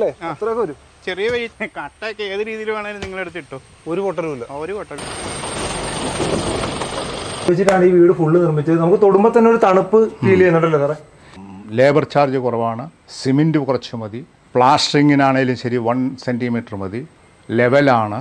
അല്ലേ അത്രയൊക്കെ വരും ചെറിയ വെയിറ്റ് കട്ടയൊക്കെ ഏത് രീതിയിൽ വേണേലും നിങ്ങൾ എടുത്തിട്ടോ ഒരു പൊട്ടലുമില്ല ഒരു കൊട്ട വെച്ചിട്ടാണ് ഈ വീട് ഫുള്ള് നിർമ്മിച്ചത് നമുക്ക് തൊടുമ്പോൾ തന്നെ ഒരു തണുപ്പ് ഫീൽ ചെയ്യുന്നുണ്ടല്ലോ സാറേ ലേബർ ചാർജ് കുറവാണ് സിമെൻറ്റ് കുറച്ച് മതി പ്ലാസ്റ്ററിങ്ങിനാണേലും ശരി വൺ സെൻറ്റിമീറ്റർ മതി ലെവലാണ്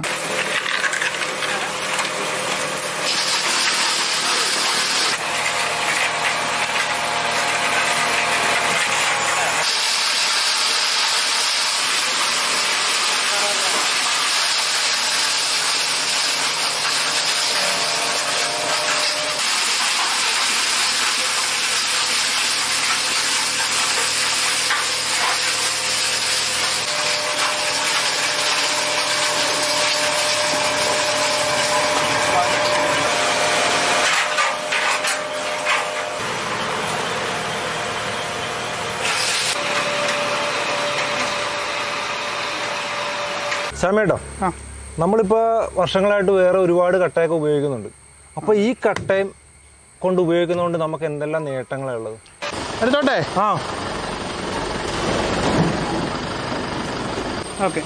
ശ്യാമേട്ടോ ആ. നമ്മളിപ്പോ വർഷങ്ങളായിട്ട് വേറെ ഒരുപാട് കട്ടയൊക്കെ ഉപയോഗിക്കുന്നുണ്ട് അപ്പൊ ഈ കട്ടയും കൊണ്ട് ഉപയോഗിക്കുന്നതുകൊണ്ട് നമുക്ക് എന്തെല്ലാം നേട്ടങ്ങളാണ് ഉള്ളത് എടുത്തോട്ടെ ആ ഓക്കെ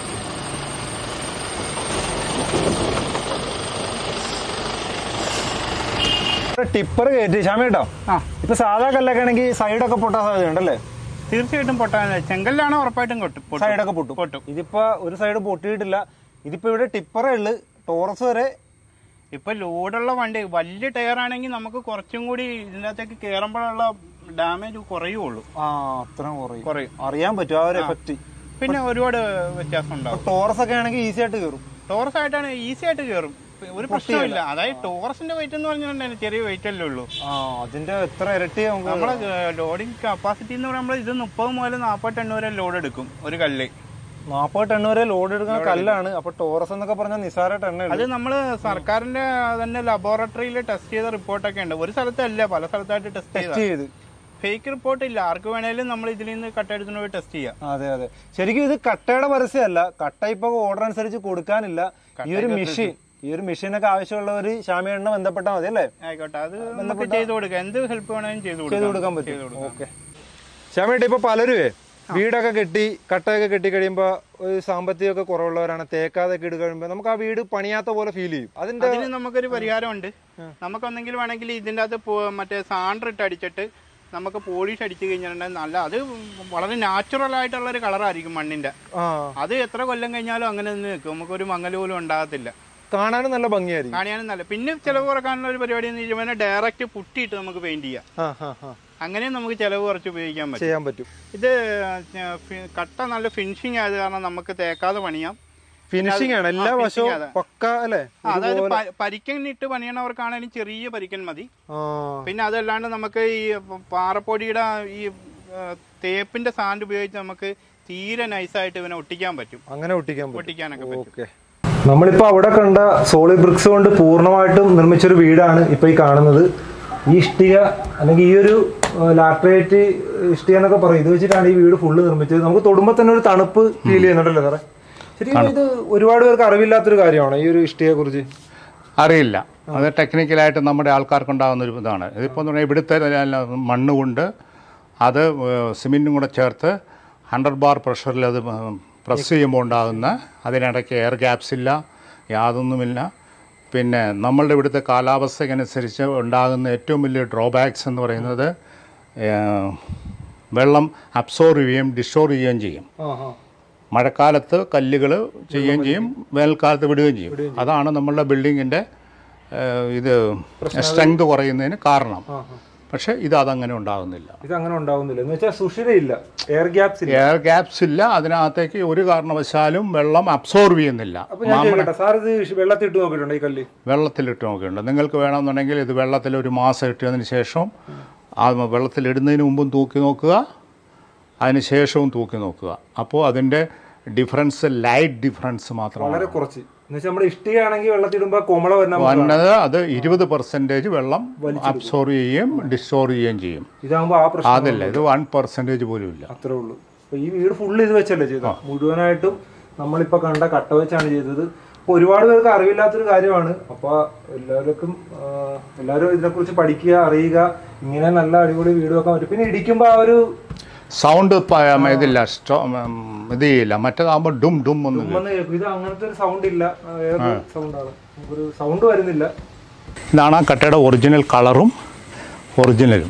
ടിപ്പർ കയറ്റി ശ്യാമേട്ടോ ആ ഇപ്പൊ സാധാ കല്ലൊക്കെ ആണെങ്കിൽ സൈഡൊക്കെ പൊട്ടാൻ സാധ്യതയുണ്ടല്ലേ തീർച്ചയായിട്ടും പൊട്ടാൻ ചെങ്കല്ലാണ് ഉറപ്പായിട്ടും കൊട്ടും പൊട്ടും. സൈഡൊക്കെ പൊട്ടും പൊട്ടും ഇതിപ്പോ ഒരു സൈഡ് പൊട്ടിയിട്ടില്ല ഇതിപ്പോ ഇവിടെ ടിപ്പറേ ഉള്ളു ടോറസ് വരെ ഇപ്പൊ ലോഡുള്ള വണ്ടി വലിയ ടയർ ആണെങ്കിൽ നമുക്ക് കുറച്ചും കൂടി ഇതിനകത്തേക്ക് കയറുമ്പോഴുള്ള ഡാമേജ് കുറയുള്ളൂ ആ അത്ര കുറയും കുറയും അറിയാൻ പറ്റും ആ ഒരു എഫക്റ്റ് പിന്നെ ഒരുപാട് വ്യത്യാസം ഉണ്ടാവും ടോറസ് ഒക്കെ ആണെങ്കിൽ ഈസി ആയിട്ട് കയറും ടോറസ് ആയിട്ടാണ് ഈസി ആയിട്ട് കയറും ഒരു പ്രശ്നമില്ല അതായത് ടോറസിന്റെ വെയിറ്റ് എന്ന് പറഞ്ഞിട്ടുണ്ടെങ്കിൽ ചെറിയ വെയിറ്റ് അല്ലേ ഉള്ളൂ ആ അതിന്റെ എത്ര ഇരട്ടി നമുക്ക് നമ്മളെ ലോഡിംഗ് കപ്പാസിറ്റി എന്ന് പറയുമ്പോൾ ഇത് മുപ്പത് മുതൽ നാൽപ്പത്തി എണ്ണ വരെ ലോഡ് എടുക്കും ഒരു കല്ല് നാപ്പത് ടൺ വരെ ലോഡ് എടുക്കുന്ന കല്ലാണ് അപ്പൊ ടോറസ് എന്നൊക്കെ പറഞ്ഞാൽ നിസാര ടണ്ണേ അത് നമ്മൾ സർക്കാരിന്റെ തന്നെ ലബോറട്ടറിയിൽ ടെസ്റ്റ് ചെയ്ത റിപ്പോർട്ടൊക്കെ ഉണ്ട് ഒരു സ്ഥലത്തല്ല പല സ്ഥലത്തായിട്ട് ടെസ്റ്റ് ചെയ്ത ചെയ്ത് ഫേക്ക് റിപ്പോർട്ട് ഇല്ല ആർക്ക് വേണേലും നമ്മൾ ഇതിൽ നിന്ന് കട്ട എടുത്തുകൊണ്ട് പോയി ടെസ്റ്റ് ചെയ്യാം അതെ അതെ ശരിക്കും ഇത് കട്ടയുടെ പരസ്യമല്ല കട്ട ഇപ്പൊ ഓർഡർ അനുസരിച്ച് കൊടുക്കാനില്ല ഈ ഒരു മെഷീൻ ഈ ഒരു മെഷീനൊക്കെ ആവശ്യമുള്ളവർ ശ്യാമിയണ്ണ ബന്ധപ്പെട്ടാൽ മതി അല്ലേ ആയിക്കോട്ടെ അത് നമുക്ക് ചെയ്ത് കൊടുക്കാം എന്ത് ഹെൽപ്പ് വേണേലും ചെയ്ത് ചെയ്ത് കൊടുക്കാൻ പറ്റും ഓക്കെ ശ്യാമേട്ട ഇപ്പൊ പലരുവേ വീടൊക്കെ കെട്ടി കട്ടയൊക്കെ കെട്ടി കഴിയുമ്പോ ഒരു സാമ്പത്തികമൊക്കെ കുറവുള്ളവരാണ് തേക്കാതെ ഒക്കെ ഇട്ട് കഴിയുമ്പോ നമുക്ക് ആ വീട് പണിയാത്ത പോലെ ഫീൽ ചെയ്യും അതിന്റെ അതിന് നമുക്കൊരു പരിഹാരമുണ്ട് നമുക്കൊന്നെങ്കിൽ വേണമെങ്കിൽ ഇതിൻ്റെ അകത്ത് പോ- മറ്റേ സാൻഡർ ഇട്ട് അടിച്ചിട്ട് നമുക്ക് പോളിഷ് അടിച്ചു കഴിഞ്ഞിട്ടുണ്ടെങ്കിൽ നല്ല അത് വളരെ നാച്ചുറൽ ആയിട്ടുള്ള ഒരു കളറായിരിക്കും മണ്ണിന്റെ ആ അത് എത്ര കൊല്ലം കഴിഞ്ഞാലും അങ്ങനെ നിന്ന് നിൽക്കും നമുക്കൊരു മങ്ങല് പോലും ഉണ്ടാകത്തില്ല കാണാനും നല്ല ഭംഗിയായിരിക്കും കാണിയാനും നല്ല പിന്നെ ചിലവ് കുറക്കാനുള്ള ഒരു പരിപാടി എന്ന് വെച്ചാൽ ഡയറക്റ്റ് പുട്ടിയിട്ട് നമുക്ക് പെയിന്റ് ചെയ്യാം ആ ആ ആ അങ്ങനെയും നമുക്ക് ചിലവ് കുറച്ച് ഉപയോഗിക്കാൻ പറ്റും ചെയ്യാൻ പറ്റും ഇത് ഏർ, ഫി- കട്ട നല്ല ഫിനിഷിങ് ആയത് കാരണം നമുക്ക് തേക്കാതെ പണിയാം ഫിനിഷിംഗ് ആണ് എല്ലാ ആ, വശവും finishing അതെ. പക്ക അല്ലേ ആ, അതായത് പ- പരിക്കൻ ഇട്ട് പണിയണവർക്കാണെങ്കിലും ചെറിയ പരിക്കൻ മതി ആ പിന്നെ അതല്ലാണ്ട് നമുക്ക് ഈ പാറപ്പൊടിയുടെ ഈ ഏർ, തേപ്പിന്റെ സാൻഡ് ഉപയോഗിച്ച് നമുക്ക് തീരെ നൈസായിട്ട് ഇവനെ ഒട്ടിക്കാൻ പറ്റും അങ്ങനെ ഒട്ടിക്കാൻ പറ്റും ഒട്ടിക്കാനൊക്കെ പറ്റും ഓക്കെ നമ്മളിപ്പോ അവിടെ കണ്ട സോളിഡ് ബ്രിക്സ് കൊണ്ട് പൂർണ്ണമായിട്ടും നിർമ്മിച്ചൊരു വീടാണ് ഇപ്പൊ ഈ കാണുന്നത് ഈ ഇഷ്ടിക അല്ലെങ്കിൽ ഈ ഒരു ലാട്രേറ്റ് ഇഷ്ടിക എന്നൊക്കെ പറയും ഇത് വെച്ചിട്ടാണ് ഈ വീട് ഫുള്ള് നിർമ്മിച്ചത് നമുക്ക് തൊടുമ്പോൾ തന്നെ ഒരു തണുപ്പ് ഫീൽ ചെയ്യുന്നുണ്ടല്ലോ സാറേ ശരിക്കും ഇത് ഒരുപാട് പേർക്ക് അറിവില്ലാത്തൊരു കാര്യമാണ് ഈ ഒരു ഇഷ്ടികയെ കുറിച്ച് അറിയില്ല അത് ടെക്നിക്കലായിട്ട് നമ്മുടെ ആൾക്കാർക്കുണ്ടാകുന്ന ഒരു ഇതാണ് ഇതിപ്പോൾ എന്ന് പറഞ്ഞാൽ ഇവിടുത്തെ മണ്ണ് കൊണ്ട് അത് സിമെൻറ്റും കൂടെ ചേർത്ത് ഹൺഡ്രഡ് ബാർ പ്രഷറിൽ അത് പ്രസ് ചെയ്യുമ്പോൾ ഉണ്ടാകുന്ന അതിനിടയ്ക്ക് എയർ ഗ്യാപ്സ് ഇല്ല യാതൊന്നുമില്ല പിന്നെ നമ്മളുടെ ഇവിടുത്തെ കാലാവസ്ഥയ്ക്കനുസരിച്ച് ഉണ്ടാകുന്ന ഏറ്റവും വലിയ ഡ്രോബാക്സ് എന്ന് പറയുന്നത് ഏഹ്, വെള്ളം അബ്സോർവ് ചെയ്യുകയും ഡിസ്റ്റോർ ചെയ്യുകയും ചെയ്യും മഴക്കാലത്ത് കല്ലുകൾ ചെയ്യുകയും ചെയ്യും വേനൽക്കാലത്ത് വിടുകയും ചെയ്യും അതാണ് നമ്മളുടെ ബിൽഡിങ്ങിൻ്റെ ഇത് സ്ട്രെങ്ത് കുറയുന്നതിന് കാരണം പക്ഷേ ഇത് അതങ്ങനെ ഉണ്ടാകുന്നില്ല ഇത് അങ്ങനെ ഉണ്ടാവുന്നില്ല എന്ന് വെച്ചാൽ സുഷിരയില്ല എയർ ഗ്യാപ്സ് ഇല്ല എയർ ഗ്യാപ്സ് ഇല്ല അതിനകത്തേക്ക് ഒരു കാരണവശാലും വെള്ളം അബ്സോർവ് ചെയ്യുന്നില്ല അപ്പൊ ഞാൻ ചോദിക്കട്ടെ സാർ ഇത് വെള്ളത്തിൽ ഇട്ട് നോക്കിയിട്ടുണ്ടോ ഈ കല്ല് വെള്ളത്തിലിട്ട് നോക്കിയിട്ടുണ്ട് നിങ്ങൾക്ക് വേണമെന്നുണ്ടെങ്കിൽ ഇത് വെള്ളത്തിൽ ഒരു മാസം ഇട്ടതിന് ശേഷം ആ വെള്ളത്തിലിടുന്നതിന് മുമ്പും തൂക്കി നോക്കുക അതിന് ശേഷവും തൂക്കി നോക്കുക അപ്പോൾ അതിൻ്റെ ഡിഫറൻസ് ലൈറ്റ് ഡിഫറൻസ് മാത്രമാണ് വളരെ കുറച്ച് എന്ന് വെച്ചാൽ നമ്മുടെ ഇഷ്ടികയാണെങ്കിൽ വെള്ളത്തിൽ ഇടുമ്പോൾ കോമള വരുന്ന വന്നത് അത് ഇരുപത് പെർസെൻറ്റേജ് വെള്ളം അബ്സോർവ് ചെയ്യുകയും ഡിസ്റ്റോർ ചെയ്യുകയും ചെയ്യും ഇതാകുമ്പോൾ ആ പ്രശ്നം അതല്ല ഇത് വൺ പെർസെൻറ്റേജ് പോലും ഇല്ല അത്രേ ഉള്ളൂ അപ്പൊ ഈ വീട് ഫുള്ള് ഇത് വെച്ചല്ലേ ചെയ്തത് മുഴുവനായിട്ടും നമ്മളിപ്പോ കണ്ട കട്ട വെച്ചാണ് ചെയ്തത് അപ്പൊ ഒരുപാട് പേർക്ക് അറിവില്ലാത്തൊരു കാര്യമാണ് അപ്പൊ എല്ലാവർക്കും ആ, എല്ലാവരും ഇതിനെക്കുറിച്ച് പഠിക്കുക അറിയുക ഇങ്ങനെ നല്ല അടിപൊളി വീട് വെക്കാൻ പറ്റും പിന്നെ ഇടിക്കുമ്പോൾ ആ ഒരു സൗണ്ട് ഇതില്ല സ്റ്റോ ഉം, ഇത് ചെയ്യില്ല മറ്റേതാകുമ്പോൾ ഡും ഡും ഒന്നും ഇല്ല. ചുമ്മാ കേൾക്കും. ഇത് അങ്ങനത്തെ ഒരു സൗണ്ട് ഇല്ല ആ, ഏത് സൗണ്ടാണ് നമുക്കൊരു സൗണ്ട് വരുന്നില്ല ഇതാണ് ആ കട്ടയുടെ ഒറിജിനൽ കളറും ഒറിജിനലും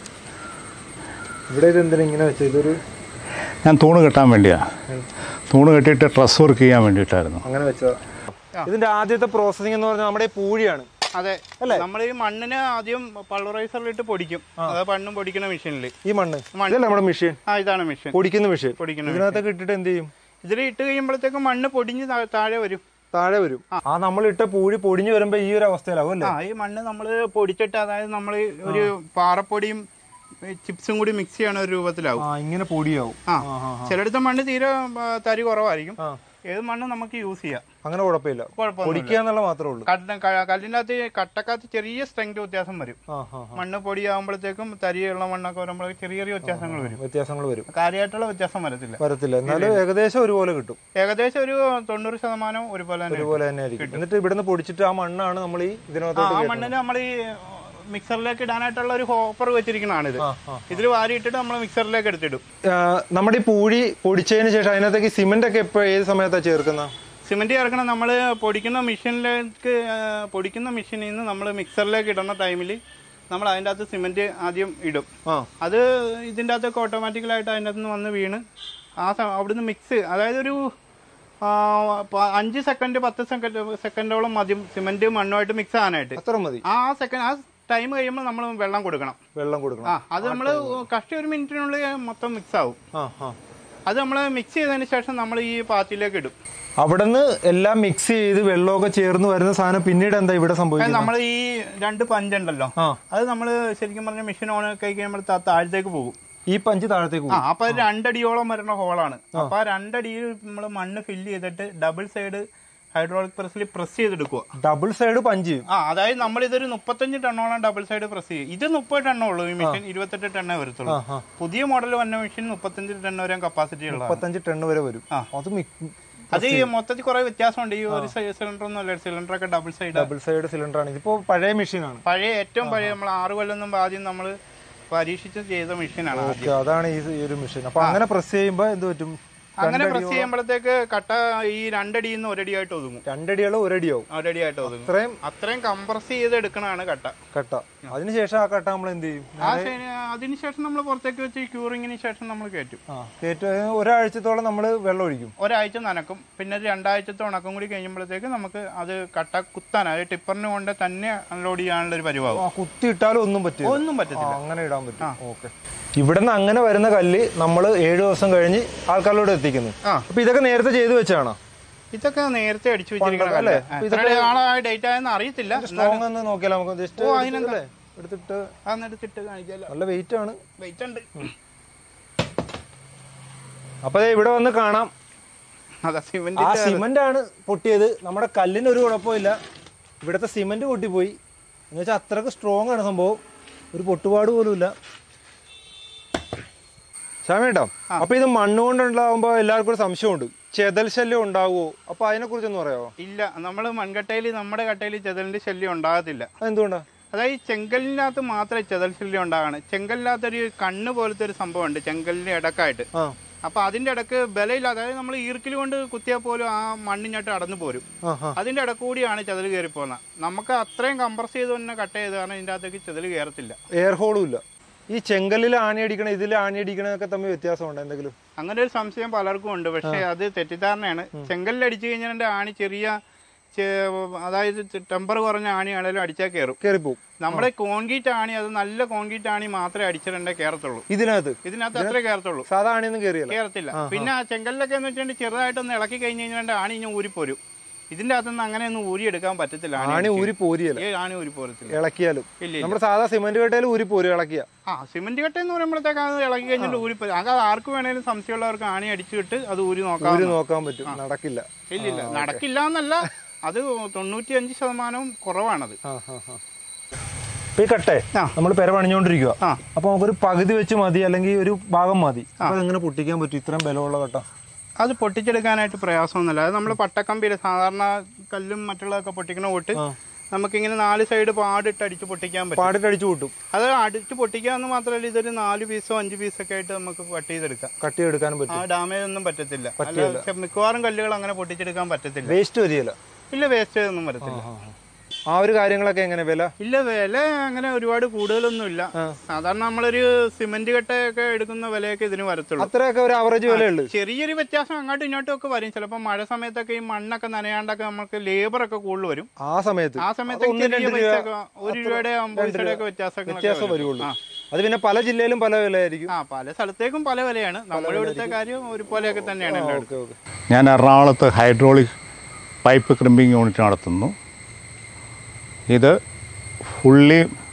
ഇവിടെ ഇത് എന്തിനാ ഇങ്ങനെ വെച്ചത് ഇതൊരു ഞാൻ തൂണ് കെട്ടാൻ വേണ്ടിയാ തൂണ് കെട്ടിയിട്ട് ഡ്രസ് വർക്ക് ചെയ്യാൻ വേണ്ടിയിട്ടായിരുന്നു അങ്ങനെ വെച്ചതാ ഇതിന്റെ ആദ്യത്തെ പ്രോസസ്സിംഗ് എന്ന് പറഞ്ഞാൽ നമ്മുടെ ഈ പൂഴിയാണ് അതെ നമ്മൾ ഈ മണ്ണിന് ആദ്യം പൾവറൈസറിലിട്ട് പൊടിക്കും അത് മണ്ണും പൊടിക്കുന്ന മെഷീനിൽ ഈ മണ്ണ് ഇതല്ലേ നമ്മുടെ മെഷീൻ ആ ഇതാണ് മെഷീൻ പൊടിക്കുന്ന മെഷീൻ പൊടിക്കുന്ന ഇതിനകത്തൊക്കെ ഇട്ടിട്ട് എന്ത് ചെയ്യും ഇതിൽ ഇട്ട് കഴിയുമ്പോഴത്തേക്കും മണ്ണ് പൊടിഞ്ഞ് താ- താഴെ വരും താഴെ വരും ആ നമ്മൾ ഇട്ട പൂഴി പൊടിഞ്ഞു വരുമ്പോ ഈ ഒരു അവസ്ഥയിലാവും അല്ലേ ആ ഈ മണ്ണ് നമ്മൾ പൊടിച്ചിട്ട് അതായത് നമ്മൾ ഒരു പാറപ്പൊടിയും ഈ ചിപ്സും കൂടി മിക്സ് ചെയ്യണ ഒരു രൂപത്തിലാവും ആ ഇങ്ങനെ പൊടിയാവും ആ ചിലയിടത്ത് മണ്ണ് തീരെ ആ, തരി കുറവായിരിക്കും ആ. ഏത് മണ്ണ് നമുക്ക് യൂസ് ചെയ്യാം അങ്ങനെ കുഴപ്പമില്ല കുഴപ്പമൊന്നുമില്ല പൊടിക്കുക എന്നുള്ള മാത്രമേ ഉള്ളൂ കല്ലിന് ക- കല്ലിനകത്ത് കട്ടക്കകത്ത് ചെറിയ സ്ട്രെങ്ത് വ്യത്യാസം വരും ആ ആ മണ്ണ് പൊടിയാകുമ്പോഴത്തേക്കും തരിയുള്ള മണ്ണൊക്കെ വരുമ്പോൾ ചെറിയ ചെറിയ വ്യത്യാസങ്ങൾ വരും വ്യത്യാസങ്ങൾ വരും കാര്യമായിട്ടുള്ള വ്യത്യാസം വരത്തില്ല വരത്തില്ല എന്നാലും ഏകദേശം ഒരുപോലെ കിട്ടും ഏകദേശം ഒരു തൊണ്ണൂറ് ശതമാനം ഒരുപോലെ തന്നെ ഒരുപോലെ തന്നെ ആയിരിക്കും എന്നിട്ട് ഇവിടുന്ന് പൊടിച്ചിട്ട് ആ മണ്ണാണ് നമ്മൾ ഈ ആ, ഇതിനകത്തോട്ട് ആ കയറ്റുന്നത്. മണ്ണിന് നമ്മൾ ഈ മിക്സറിലേക്ക് ഇടാനായിട്ടുള്ള ഒരു ഹോപ്പർ വെച്ചിരിക്കുന്നതാണ് ഇത് ആ, ആ. ഇതിൽ വാരിയിട്ടിട്ട് നമ്മൾ മിക്സറിലേക്ക് എടുത്തിടും ആ, നമ്മുടെ ഈ പൂഴി പൊടിച്ചതിന് ശേഷം അതിനകത്തേക്ക് സിമെന്റ് ഒക്കെ ഇപ്പൊ ഏത് സമയത്താണ് ചേർക്കുന്ന സിമെന്റ് ചേർക്കണം നമ്മൾ പൊടിക്കുന്ന മെഷീനിലേക്ക് പൊടിക്കുന്ന മെഷീനിൽ നിന്ന് നമ്മൾ മിക്സറിലേക്ക് ഇടുന്ന ടൈമിൽ നമ്മൾ അതിൻ്റെ അകത്ത് സിമെന്റ് ആദ്യം ഇടും ആ അത് ഇതിൻ്റെ അകത്തൊക്കെ ഓട്ടോമാറ്റിക്കലായിട്ട് അതിൻ്റെ അകത്ത് നിന്ന് വന്ന് വീണ് ആ സ- അവിടുന്ന് മിക്സ് അതായത് ഒരു ആ, പ- അഞ്ച് സെക്കൻഡ് പത്ത് സെക്കൻഡ് സെക്കൻഡോളം മതി സിമെന്റ് മണ്ണുമായിട്ട് മിക്സ് ആകാനായിട്ട് അത്ര മതി ആ സെക്കൻഡ് ആ ടൈം കഴിയുമ്പോൾ നമ്മൾ വെള്ളം കൊടുക്കണം വെള്ളം കൊടുക്കണം ആ അത് നമ്മൾ കഷ്ടി ഒരു മിനിറ്റിനുള്ളിൽ മൊത്തം മിക്സ് ആവും ആ ആ അത് നമ്മൾ മിക്സ് ചെയ്തതിന് ശേഷം നമ്മൾ ഈ പാത്തിലേക്ക് ഇടും അവിടുന്ന് എല്ലാം മിക്സ് ചെയ്ത് വെള്ളമൊക്കെ ചേർന്ന് വരുന്ന സാധനം പിന്നീട് എന്താ ഇവിടെ സംഭവിക്കുന്നത് നമ്മൾ ഈ രണ്ട് പഞ്ച് ഉണ്ടല്ലോ ആ അത് നമ്മൾ ശരിക്കും പറഞ്ഞ മെഷീൻ ഓൺ ആക്കി കഴിയുമ്പോൾ താ- താഴത്തേക്ക് പോകും ഈ പഞ്ച് താഴത്തേക്ക് ആ പോകും അപ്പൊ അത് രണ്ടടിയോളം വരുന്ന ഹോളാണ് അപ്പൊ ആ രണ്ടടിയിൽ നമ്മൾ മണ്ണ് ഫില്ല് ചെയ്തിട്ട് ഡബിൾ സൈഡ് ഹൈഡ്രോളിക് പ്രസ്സിൽ പ്രസ് ചെയ്തെടുക്കുക ഡബിൾ സൈഡ് പഞ്ച് ചെയ്യും ആ അതായത് നമ്മൾ ഇതൊരു മുപ്പത്തഞ്ച് ടണ്ണോളം ഡബിൾ സൈഡ് പ്രസ് ചെയ്യും ഇത് മുപ്പത് ടണ്ണേ ഉള്ളൂ ഈ മെഷീൻ ഇരുപത്തെട്ട് ടണ്ണേ വരത്തുള്ളൂ ആ ആ പുതിയ മോഡൽ വന്ന മെഷീൻ മുപ്പത്തഞ്ച് ടൺ വരെ കപ്പാസിറ്റി ഉള്ളതാണ് മുപ്പത്തഞ്ച് ടൺ വരെ വരും ആ. അത് അത് ഈ മൊത്തത്തിൽ കുറെ വ്യത്യാസമുണ്ട് ഈ ഒരു സിലിണ്ടർ ഒന്നും അല്ല സിലിണ്ടർ ഒക്കെ double side double side cylinder ആണ് ഇതിപ്പോ പഴയ മെഷീനാണ് പഴയ ഏറ്റവും പഴയ നമ്മൾ ആറ് കൊല്ലം മുമ്പ് ആദ്യം നമ്മൾ പരീക്ഷിച്ച് ചെയ്ത മെഷീനാണ് ഓക്കെ അതാണ് ഈ ഈ ഒരു മെഷീൻ അപ്പൊ അങ്ങനെ പ്രസ് ചെയ്യുമ്പോ എന്ത് പറ്റും അങ്ങനെ പ്രസ് ചെയ്യുമ്പോഴത്തേക്ക് കട്ട ഈ രണ്ടടിയിൽ നിന്ന് ഒരടിയായിട്ട് ഒതുങ്ങും രണ്ടടികളോ ഒരടിയാവും ഒരടിയായിട്ട് ഒതുങ്ങും ഇത്രയും അത്രയും കംപ്രസ് ചെയ്ത് എടുക്കണതാണ് കട്ട കട്ട അതിനുശേഷം ആ കട്ട നമ്മൾ എന്ത് ചെയ്യും ആ ശരി- അതിനുശേഷം നമ്മൾ പുറത്തേക്ക് വെച്ച് ക്യൂറിങ്ങിന് ശേഷം നമ്മൾ കയറ്റും ആ കയറ്റം ഒരാഴ്ചത്തോളം നമ്മൾ വെള്ളം ഒഴിക്കും ഒരാഴ്ച നനക്കും പിന്നെ രണ്ടാഴ്ചത്തെ ഉണക്കം കൂടി കഴിയുമ്പോഴത്തേക്ക് നമുക്ക് അത് കട്ട കുത്താൻ അതായത് ടിപ്പറിന് കൊണ്ട് തന്നെ അൺലോഡ് ചെയ്യാനുള്ള ഒരു പരിവാകും ആ കുത്തി ഇട്ടാലും ഒന്നും പറ്റില്ല ഒന്നും ആ, പറ്റത്തില്ല അങ്ങനെ ഇടാൻ പറ്റും ഓക്കെ ഇവിടുന്ന് അങ്ങനെ വരുന്ന കല്ല് നമ്മൾ ഏഴു ദിവസം കഴിഞ്ഞ് ആൾക്കാരിലൂടെ എത്തിക്കുന്നു ആ. അപ്പൊ ഇതൊക്കെ നേരത്തെ ചെയ്തു വെച്ചാണോ ഇതൊക്കെ നേരത്തെ അടിച്ചു വെച്ചിരിക്കണം അല്ലേ? എത്ര ആളായ ഡേറ്റ് ആയെന്ന് അറിയത്തില്ല സ്ട്രോങ് എന്ന് നോക്കിയാൽ നമുക്ക് ജസ്റ്റ് ഓ, അതിനെന്താ? അല്ലേ എടുത്തിട്ട് അന്നെടുത്തിട്ട് കാണിക്കാലോ നല്ല വെയിറ്റ് ആണ് വെയിറ്റ് ഉണ്ട് അപ്പൊ ദേ ഇവിടെ വന്ന് കാണാം അതാ ആ സിമെന്റ് സിമന്റ് ആണ് പൊട്ടിയത് നമ്മുടെ കല്ലിന് ഒരു കുഴപ്പമില്ല ഇവിടുത്തെ സിമന്റ് പൊട്ടിപ്പോയി എന്ന് വെച്ചാൽ അത്രക്ക് സ്ട്രോങ് ആണ് സംഭവം ഒരു പൊട്ടുപാട് പോലും ഇല്ല ശ്യാമേട്ടോ അപ്പൊ ഇത് മണ്ണ് കൊണ്ടുണ്ടാവുമ്പോ എല്ലാവർക്കും ഒരു സംശയമുണ്ട് ചെതൽ ശല്യം ഉണ്ടാവുമോ അപ്പൊ അതിനെ കുറിച്ചൊന്ന് പറയാമോ ഇല്ല നമ്മൾ മൺകട്ടയിൽ നമ്മുടെ കട്ടയിൽ ചെതലിന്റെ ശല്യം ഉണ്ടാകത്തില്ല അതെന്തുകൊണ്ടാ അതായത് ഈ ചെങ്കലിനകത്ത് മാത്രമേ ചെതൽ ശല്യം ഉണ്ടാകണം ചെങ്കലിനകത്തൊരു കണ്ണ് പോലത്തെ ഒരു സംഭവമുണ്ട് ചെങ്കലിന്റെ ഇടക്കായിട്ട് ആ അപ്പൊ അതിന്റെ ഇടക്ക് ബലയില്ല അതായത് നമ്മൾ ഈർക്കിൽ കൊണ്ട് കുത്തിയാൽ പോലും ആ മണ്ണിഞ്ഞോട്ട് അടന്നു പോരും ആ ആ അതിന്റെ ഇടക്ക് കൂടിയാണ് ചെതൽ കയറി പോകുന്നത് നമുക്ക് അത്രയും കംപ്രസ് ചെയ്ത് തന്നെ കട്ട് ചെയ്ത് കാരണം ഇതിന്റെ അകത്തേക്ക് ചെതൽ കയറത്തില്ല എയർ ഹോളും ഇല്ല ഈ ചെങ്കല്ലിൽ ആണി അടിക്കണം ഇതിൽ ആണി അടിക്കണതൊക്കെ തമ്മിൽ വ്യത്യാസമുണ്ട് എന്തെങ്കിലും അങ്ങനെ ഒരു സംശയം പലർക്കും ഉണ്ട് പക്ഷെ അത് തെറ്റിദ്ധാരണയാണ് ചെങ്കലിൽ അടിച്ചു കഴിഞ്ഞാൽ എൻ്റെ ആണി ചെറിയ ചെ- അതായത് ടെമ്പർ കുറഞ്ഞ ആണിയാണെങ്കിലും അടിച്ചാൽ കയറും കയറിപ്പോവും നമ്മുടെ കോൺക്രീറ്റ് ആണി അത് നല്ല കോൺക്രീറ്റ് ആണി മാത്രമേ അടിച്ചിട്ടുണ്ടേ കയറത്തുള്ളൂ ഇതിനകത്ത് ഇതിനകത്ത് അത്രേ കയറത്തുള്ളൂ സാധാ ആണിയൊന്നും കയറിയല്ല കയറത്തില്ല പിന്നെ ആ ചെങ്കലിലൊക്കെ എന്ന് വെച്ചിട്ടുണ്ടെങ്കിൽ ചെറുതായിട്ടൊന്ന് ഇളക്കി കഴിഞ്ഞ് കഴിഞ്ഞാൽ ആണി ഇങ്ങനെ ഊരിപ്പോരും ഇതിന്റെ അകത്തുനിന്ന് അങ്ങനെയൊന്നും ഊരിയെടുക്കാൻ പറ്റത്തില്ല ആണി ആണി ഊരി പോരിയല്ല ഈ ആണി ഊരി പോരത്തില്ല ഇളക്കിയാലും ഇല്ല ഇല്ല. നമ്മുടെ സാധാ സിമന്റ് കട്ടയിൽ ഊരി പോരും ഇളക്കിയ ആ സിമെന്റ് കട്ട എന്ന് പറയുമ്പോഴത്തേക്ക് അത് ഇളക്കി കഴിഞ്ഞിട്ട് ഊരി പോരും അത് ആർക്ക് വേണേലും സംശയമുള്ളവർക്ക് ആണി അടിച്ചിട്ട് അത് ഊരി നോക്കാം ഊരി നോക്കാൻ പറ്റും നടക്കില്ല ഇല്ല ഇല്ല നടക്കില്ല എന്നല്ല അത് തൊണ്ണൂറ്റി അഞ്ച് ശതമാനവും കുറവാണത് ആ ആ ആ ഇപ്പൊ ഈ കട്ടെ ആ. നമ്മൾ പെര പണിഞ്ഞോണ്ടിരിക്കുക ആ. അപ്പൊ നമുക്കൊരു പകുതി വെച്ച് മതി അല്ലെങ്കിൽ ഒരു ഭാഗം മതി അപ്പൊ അതെങ്ങനെ പൊട്ടിക്കാൻ പറ്റും ഇത്രയും ബലമുള്ള കട്ട അത് പൊട്ടിച്ചെടുക്കാനായിട്ട് പ്രയാസമൊന്നുമില്ല അത് നമ്മൾ പട്ടക്കമ്പിയിൽ സാധാരണ കല്ലും മറ്റുള്ളതൊക്കെ പൊട്ടിക്കണ കൂട്ട് ആ. നമുക്കിങ്ങനെ നാല് സൈഡ് പാടിട്ട് അടിച്ച് പൊട്ടിക്കാൻ പറ്റും പാടിട്ട് അടിച്ചു കൂട്ടും അത് അടിച്ച് പൊട്ടിക്കാന്ന് മാത്രമല്ല ഇതൊരു നാല് പീസോ അഞ്ച് പീസോ ഒക്കെ ആയിട്ട് നമുക്ക് കട്ട് ചെയ്തെടുക്കാം കട്ട് ചെയ്തെടുക്കാനും പറ്റും ആ ഡാമേജ് ഒന്നും പറ്റത്തില്ല അല്ല പക്ഷെ മിക്കവാറും കല്ലുകൾ അങ്ങനെ പൊട്ടിച്ചെടുക്കാൻ പറ്റത്തില്ല വേസ്റ്റ് വരികയില്ല ഇല്ല വേസ്റ്റ് ഒന്നും വരത്തില്ല ആ ഒരു കാര്യങ്ങളൊക്കെ എങ്ങനെ വില ഇല്ല വില അങ്ങനെ ഒരുപാട് കൂടുതലൊന്നും ഇല്ല സാധാരണ നമ്മളൊരു സിമന്റ് കട്ടയൊക്കെ എടുക്കുന്ന വിലയൊക്കെ ഇതിന് വരത്തുള്ളൂ അത്രയൊക്കെ ഒരു ആവറേജ് വിലയുള്ളൂ ചെറിയൊരു വ്യത്യാസം അങ്ങോട്ടും ഇങ്ങോട്ടും ഒക്കെ വരും ചിലപ്പോൾ മഴ സമയത്തൊക്കെ ഈ മണ്ണൊക്കെ നനയാണ്ടൊക്കെ നമുക്ക് ലേബർ ഒക്കെ കൂടുതൽ വരും ആ സമയത്ത് ആ സമയത്ത് ഒന്ന് ചെറിയ രണ്ട് പൈസ രൂപ, ഒക്കെ ഒരു രൂപയുടെ അമ്പത് പൈസയുടെ ഒക്കെ വ്യത്യാസങ്ങളൊക്കെ വ്യത്യാസം വരും. വരുള്ളൂ ആ. അത് പിന്നെ പല ജില്ലയിലും പല വിലയായിരിക്കും ആ പല സ്ഥലത്തേക്കും പല വിലയാണ് നമ്മുടെ ഇവിടുത്തെ കാര്യം ഒരുപോലെയൊക്കെ തന്നെയാണ് എൻ്റെ അടുത്ത് ഓക്കെ ഓക്കെ ഞാൻ എറണാകുളത്ത് ഹൈഡ്രോളിക് പൈപ്പ് ക്രിമ്പിംഗ് യൂണിറ്റ് നടത്തുന്നു ഇത് ഫുള്ളി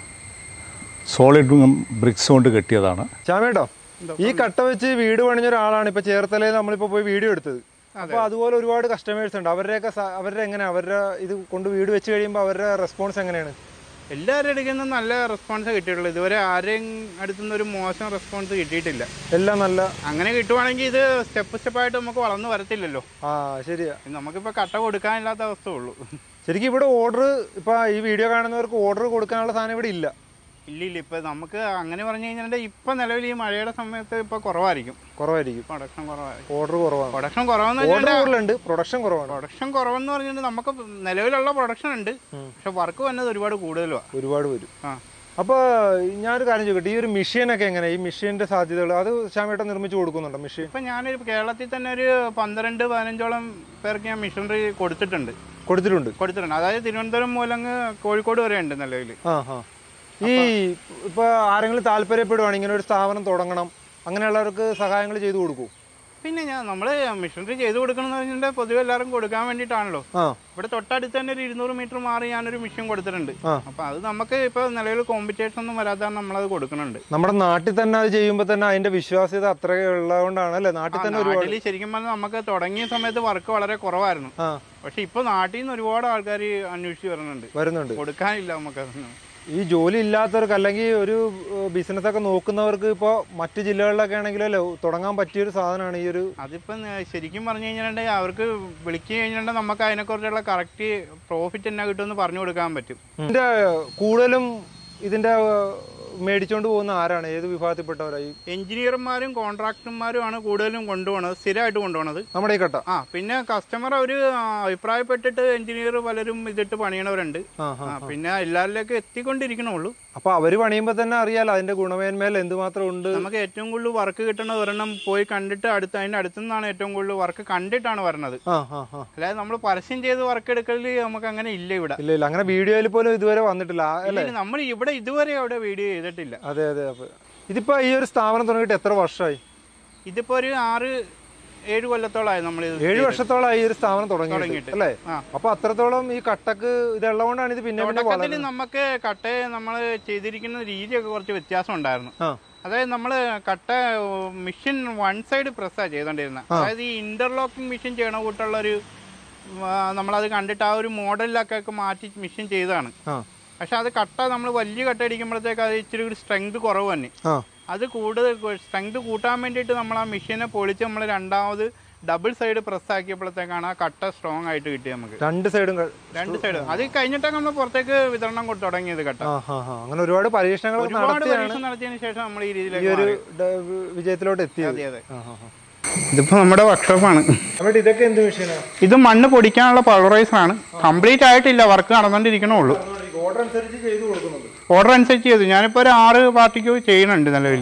സോളിഡ് ബ്രിക്സ് കൊണ്ട് കെട്ടിയതാണ് ചാമേട്ടോ ഈ കട്ട വെച്ച് വീട് പണിഞ്ഞ ഒരാളാണ് ഇപ്പൊ ചേർത്തലയിൽ നമ്മളിപ്പോ പോയി വീഡിയോ എടുത്തത് അപ്പൊ അതുപോലെ ഒരുപാട് കസ്റ്റമേഴ്സ് ഉണ്ട് അവരുടെയൊക്കെ സ- അവരുടെ എങ്ങനെ അവരുടെ ഇത് കൊണ്ട് വീട് വെച്ച് കഴിയുമ്പോൾ അവരുടെ റെസ്പോൺസ് എങ്ങനെയാണ് എല്ലാവരും എടുക്കുന്ന നല്ല റെസ്പോൺസ് കിട്ടിയിട്ടുള്ളൂ ഇതുവരെ ആരെയും അടുത്തുനിന്ന് ഒരു മോശം റെസ്പോൺസ് കിട്ടിയിട്ടില്ല എല്ലാം നല്ല അങ്ങനെ കിട്ടുവാണെങ്കിൽ ഇത് സ്റ്റെപ്പ് സ്റ്റെപ്പായിട്ട് നമുക്ക് വളർന്നു വരത്തില്ലല്ലോ ആ ശരിയാ നമുക്കിപ്പോൾ കട്ട കൊടുക്കാനില്ലാത്ത അവസ്ഥ ഉള്ളൂ ശരിക്കും ഇവിടെ ഓർഡർ ഇപ്പൊ ഈ വീഡിയോ കാണുന്നവർക്ക് ഓർഡർ കൊടുക്കാനുള്ള സാധനം ഇവിടെ ഇല്ല ഇല്ല ഇല്ല ഇപ്പം നമുക്ക് അങ്ങനെ പറഞ്ഞു കഴിഞ്ഞാൽ ഇപ്പം നിലവിൽ ഈ മഴയുടെ സമയത്ത് ഇപ്പോൾ കുറവായിരിക്കും കുറവായിരിക്കും പ്രൊഡക്ഷൻ കുറവായിരിക്കും ഓർഡർ കുറവാണ് പ്രൊഡക്ഷൻ കുറവെന്ന് ഓർഡർ വെച്ചാൽ കൂടുതലുണ്ട് പ്രൊഡക്ഷൻ കുറവാണ് പ്രൊഡക്ഷൻ കുറവെന്ന് പറഞ്ഞിട്ട് നമുക്ക് നിലവിലുള്ള പ്രൊഡക്ഷൻ ഉണ്ട് പക്ഷെ വർക്ക് വന്നത് ഒരുപാട് കൂടുതലുമാണ് ഒരുപാട് വരും ആ അപ്പോൾ ഞാനൊരു കാര്യം ചോദിക്കട്ടെ ഈ ഒരു മെഷീനൊക്കെ എങ്ങനെ ഈ മെഷീന്റെ സാധ്യതകൾ അത് ശ്യാമേട്ടൻ നിർമ്മിച്ച് കൊടുക്കുന്നുണ്ടോ മെഷീൻ ഇപ്പം ഞാനൊരു കേരളത്തിൽ തന്നെ ഒരു പന്ത്രണ്ട് പതിനഞ്ചോളം പേർക്ക് ഞാൻ മിഷനറി കൊടുത്തിട്ടുണ്ട് കൊടുത്തിട്ടുണ്ട് കൊടുത്തിട്ടുണ്ട് അതായത് തിരുവനന്തപുരം മൂലങ്ങ് കോഴിക്കോട് വരെ ഉണ്ട് നിലവിൽ ആ ആ ഈ ഇപ്പൊ ആരെങ്കിലും താല്പര്യപ്പെടുവാണ് ഇങ്ങനെ ഒരു സ്ഥാപനം തുടങ്ങണം അങ്ങനെയുള്ളവർക്ക് സഹായങ്ങൾ ചെയ്തു കൊടുക്കൂ പിന്നെ ഞാൻ നമ്മൾ മിഷനറി ചെയ്ത് കൊടുക്കണം എന്ന് പറഞ്ഞിട്ട് പൊതുവെ എല്ലാവർക്കും കൊടുക്കാൻ വേണ്ടിയിട്ടാണല്ലോ ആ ഇവിടെ തൊട്ടടുത്ത് തന്നെ ഒരു ഇരുന്നൂറ് മീറ്റർ മാറി ഞാനൊരു മിഷൻ കൊടുത്തിട്ടുണ്ട് ആ. അപ്പൊ അത് നമുക്ക് ഇപ്പൊ നിലവിൽ കോമ്പറ്റീഷൻ ഒന്നും വരാതെ നമ്മളത് കൊടുക്കുന്നുണ്ട് നമ്മുടെ നാട്ടിൽ തന്നെ അത് ചെയ്യുമ്പോൾ തന്നെ അതിന്റെ വിശ്വാസ്യത അത്ര ഉള്ളതുകൊണ്ടാണ് അല്ലേ നാട്ടിൽ തന്നെ ഒരുപാട് നാട്ടിൽ ശരിക്കും പറഞ്ഞാൽ നമുക്ക് തുടങ്ങിയ സമയത്ത് വർക്ക് വളരെ കുറവായിരുന്നു ആ പക്ഷെ ഇപ്പൊ നാട്ടിൽ നിന്ന് ഒരുപാട് ആൾക്കാർ അന്വേഷിച്ച് വരുന്നുണ്ട് വരുന്നുണ്ട് കൊടുക്കാനില്ല നമുക്ക് അതൊന്നും. ഈ ജോലി ഇല്ലാത്തവർക്ക് അല്ലെങ്കിൽ ഒരു ബിസിനസ് ഒക്കെ നോക്കുന്നവർക്ക് ഇപ്പോൾ മറ്റ് ജില്ലകളിലൊക്കെ ആണെങ്കിലല്ലോ തുടങ്ങാൻ പറ്റിയൊരു സാധനമാണ് ഈ ഒരു അതിപ്പം ന- ശരിക്കും പറഞ്ഞു കഴിഞ്ഞിട്ടുണ്ടെങ്കിൽ അവർക്ക് വിളിച്ചു കഴിഞ്ഞിട്ടുണ്ടെങ്കിൽ നമുക്ക് അതിനെക്കുറിച്ചുള്ള കറക്റ്റ് പ്രോഫിറ്റ് എന്നാ കിട്ടുമെന്ന് പറഞ്ഞു കൊടുക്കാൻ പറ്റും ഇതിന്റെ കൂടുതലും ഇതിന്റെ മേടിച്ചോണ്ട് പോകുന്ന ആരാണ് ഏത് വിഭാഗത്തിൽപ്പെട്ടവരായി എഞ്ചിനീയർമാരും കോൺട്രാക്ടർമാരുമാണ് കൂടുതലും കൊണ്ടുപോകുന്നത് സ്ഥിരമായിട്ട് കൊണ്ടുപോകുന്നത് നമ്മുടെ ഈ കട്ട ആ പിന്നെ കസ്റ്റമർ ഒരു അഭിപ്രായപ്പെട്ടിട്ട് എഞ്ചിനീയർ പലരും ഇതിട്ട് പണിയണവരുണ്ട് ആ ആ, പിന്നെ എല്ലാവരിലേക്കും എത്തിക്കൊണ്ടിരിക്കണുള്ളൂ അപ്പൊ അവര് പണിയുമ്പോ തന്നെ അറിയാലോ അതിന്റെ ഗുണമേന്മയിൽ എന്തുമാത്രം ഉണ്ട് നമുക്ക് ഏറ്റവും കൂടുതൽ വർക്ക് കിട്ടുന്ന ഒരെണ്ണം പോയി കണ്ടിട്ട് അടുത്ത് അതിന്റെ അടുത്തു നിന്നാണ് ഏറ്റവും കൂടുതൽ വർക്ക് കണ്ടിട്ടാണ് വരുന്നത് ആ ആ ആ അല്ലാതെ നമ്മൾ പരസ്യം ചെയ്ത് വർക്ക് എടുക്കല് നമുക്ക് അങ്ങനെ ഇല്ല ഇവിടെ ഇല്ല ഇല്ല അങ്ങനെ വീഡിയോയിൽ പോലും ഇതുവരെ വന്നിട്ടില്ല ആ, അല്ലേ ഇല്ല, നമ്മൾ ഇവിടെ ഇതുവരെ അവിടെ വീഡിയോ ചെയ്തിട്ടില്ല അതെ അതെ അപ്പൊ ഇതിപ്പോ ഈ ഒരു സ്ഥാപനം തുടങ്ങിയിട്ട് എത്ര വർഷമായി ഇതിപ്പോ ഒരു ആറ് ഏഴ് കൊല്ലത്തോളമായി നമ്മൾ ഇത് ഏഴ് വർഷത്തോളമായി ഈ ഒരു സ്ഥാപനം തുടങ്ങിയിട്ട് തുടങ്ങിയിട്ട്. അല്ലേ ആ. അപ്പൊ അത്രത്തോളം ഈ കട്ടക്ക് ഇതുള്ളതുകൊണ്ടാണ് ഇത് പിന്നെ പിന്നെ തുടക്കത്തിൽ വളരുന്നത് നമുക്ക് കട്ടയെ നമ്മൾ ചെയ്തിരിക്കുന്ന രീതിയൊക്കെ കുറച്ച് വ്യത്യാസം ഉണ്ടായിരുന്നു ആ അതായത് നമ്മൾ കട്ട മിഷൻ വൺ സൈഡ് പ്രസ്സാണ് ചെയ്തോണ്ടിരുന്നത് അതായത് ഈ ഇന്റർലോക്കിംഗ് മിഷൻ ചെയ്യണ കൂട്ടുള്ള ഒരു ആ, നമ്മളത് കണ്ടിട്ട് ആ ഒരു മോഡലിലൊക്കെ മാറ്റി മിഷൻ ചെയ്തതാണ് ആ പക്ഷെ അത് കട്ട നമ്മൾ വലിയ കട്ട അടിക്കുമ്പോഴത്തേക്ക് അത് ഇച്ചിരി ഒരു സ്ട്രെങ്ത് കുറവ് തന്നെ ആ അത് കൂടുതൽ സ്ട്രെങ്ത് കൂട്ടാൻ വേണ്ടിയിട്ട് നമ്മൾ ആ മെഷീനെ പൊളിച്ച് നമ്മൾ രണ്ടാമത് ഡബിൾ സൈഡ് പ്രസ് ആക്കിയപ്പോഴത്തേക്കാണ് ആ കട്ട സ്ട്രോങ് ആയിട്ട് കിട്ടിയത് നമുക്ക് രണ്ട് സൈഡും ക- രണ്ട് സൈഡ് അത് കഴിഞ്ഞിട്ടൊക്കെ നമ്മൾ പുറത്തേക്ക് വിതരണം കൊടുത്ത് തുടങ്ങിയത് കട്ട ആ ഹാ ഹാ അങ്ങനെ ഒരുപാട് പരീക്ഷണങ്ങളൊക്കെ ഒരുപാട് നടത്തിയാണ് പരീക്ഷണം നടത്തിയതിന് ശേഷം നമ്മൾ ഈ ഈ രീതിയിലേക്ക് ഒരു മാറി. ഡ- വിജയത്തിലോട്ട് എത്തിയത് അതെ അതെ ആ, ആ, ആ. ഇതിപ്പോ നമ്മുടെ വർക്ക്ഷോപ്പാണ് അവിടെ ഇതൊക്കെ എന്ത് മെഷീനാണ് ഇത് മണ്ണ് പൊടിക്കാനുള്ള പൾവറൈസർ ആണ് കംപ്ലീറ്റ് ആയിട്ടില്ല വർക്ക് നടന്നുകൊണ്ടിരിക്കണേ ഉള്ളൂ ഓർഡർ അനുസരിച്ച് ചെയ്തു കൊടുക്കുന്നുണ്ട് ഓർഡർ അനുസരിച്ച് ചെയ്തു ഞാനിപ്പോൾ ഒരു ആറ് പാർട്ടിക്ക് ചെയ്യുന്നുണ്ട് നിലവിൽ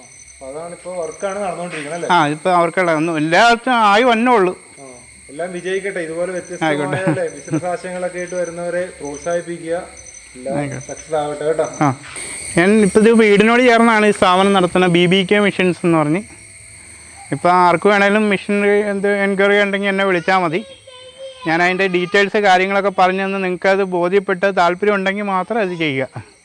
അതാണ് ഇപ്പോൾ വർക്കാണ് നടന്നുകൊണ്ടിരിക്കുന്നത് അല്ലേ ആ ഇപ്പൊ അവർക്കുള്ള ഒന്നും എല്ലാവർക്കും ആയി വന്നേ ഉള്ളൂ ആ. എല്ലാം വിജയിക്കട്ടെ ഇതുപോലെ വ്യത്യസ്തമായ ബിസിനസ് ആശയങ്ങളൊക്കെ ആയിട്ട് വരുന്നവരെ പ്രോത്സാഹിപ്പിക്കുക എല്ലാം സക്സസ് ആവട്ടെ കേട്ടോ ആ ഞാൻ ഇപ്പോൾ ഇത് വീടിനോട് ചേർന്നാണ് ഈ സ്ഥാപനം നടത്തുന്നത് ബി ബി കെ മിഷൻസ് എന്ന് പറഞ്ഞ് ഇപ്പോൾ ആർക്ക് വേണേലും മിഷൻ എന്ത് എൻക്വയറി ഉണ്ടെങ്കിൽ എന്നെ വിളിച്ചാൽ മതി ഞാൻ അതിൻ്റെ ഡീറ്റെയിൽസ് കാര്യങ്ങളൊക്കെ പറഞ്ഞു തന്ന് നിങ്ങൾക്ക് അത് ബോധ്യപ്പെട്ട് താല്പര്യം ഉണ്ടെങ്കിൽ മാത്രം അത് ചെയ്യുക